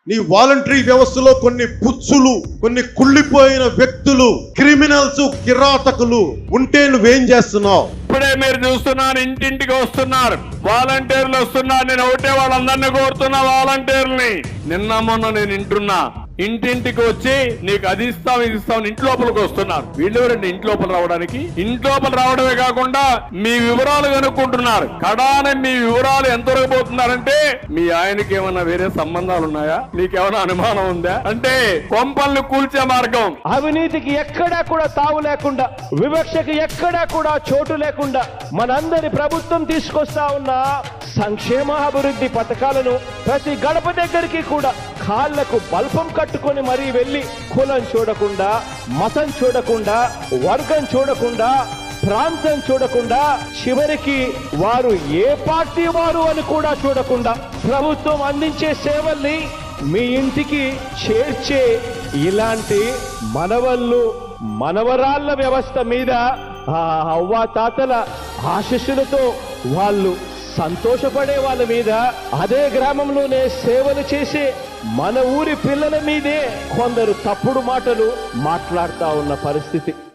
నీ వాలంటరీ వ్యవస్థలో కొన్ని పుచ్చులు కొన్ని కుళ్ళిపోయిన వ్యక్తులు క్రిమినల్స్ కిరాతకులు ఉంటే నువ్వేం చేస్తున్నావు ఇప్పుడే మీరు చూస్తున్నారు ఇంటింటికి వస్తున్నారు వాలంటీర్లు వస్తున్నారు నేను ఒకటే వాళ్ళందరినీ కోరుతున్నా వాలంటీర్ని నిన్న మొన్న నేను వింటున్నా ఇంటింటికి వచ్చి నీకు అది ఇస్తాం ఇది ఇస్తాం ఇంటి లోపలికి వస్తున్నారు వీళ్ళు ఎవరండి ఇంటి లోపల రావడానికి ఇంటి లోపల రావడమే కాకుండా మీ వివరాలు కనుక్కుంటున్నారు కడానే మీ వివరాలు ఎంతవరకు పోతున్నారంటే మీ ఆయనకి ఏమన్నా వేరే సంబంధాలు ఉన్నాయా నీకేమైనా అనుమానం ఉందా అంటే కొంపల్ని కూల్చే మార్గం అవినీతికి ఎక్కడా కూడా తావు లేకుండా వివక్షకి ఎక్కడా కూడా చోటు లేకుండా మనందరి ప్రభుత్వం తీసుకొస్తా ఉన్న సంక్షేమ అభివృద్ధి పథకాలను ప్రతి గడప దగ్గరికి కూడా కాళ్లకు బల్పం కట్టుకొని మరీ వెళ్ళి కులం చూడకుండా మతం చూడకుండా వర్గం చూడకుండా ప్రాంతం చూడకుండా చివరికి వారు ఏ పార్టీ వారు అని కూడా చూడకుండా ప్రభుత్వం అందించే సేవల్ని మీ ఇంటికి చేర్చే ఇలాంటి మనవళ్ళు మనవరాళ్ళ వ్యవస్థ మీద ఆ అవ్వ తాతల ఆశీస్సులతో వాళ్ళు సంతోషపడే వాళ్ళ మీద అదే గ్రామంలోనే సేవలు చేసే మన ఊరి పిల్లల మీదే కొందరు తప్పుడు మాటలు మాట్లాడుతా ఉన్న పరిస్థితి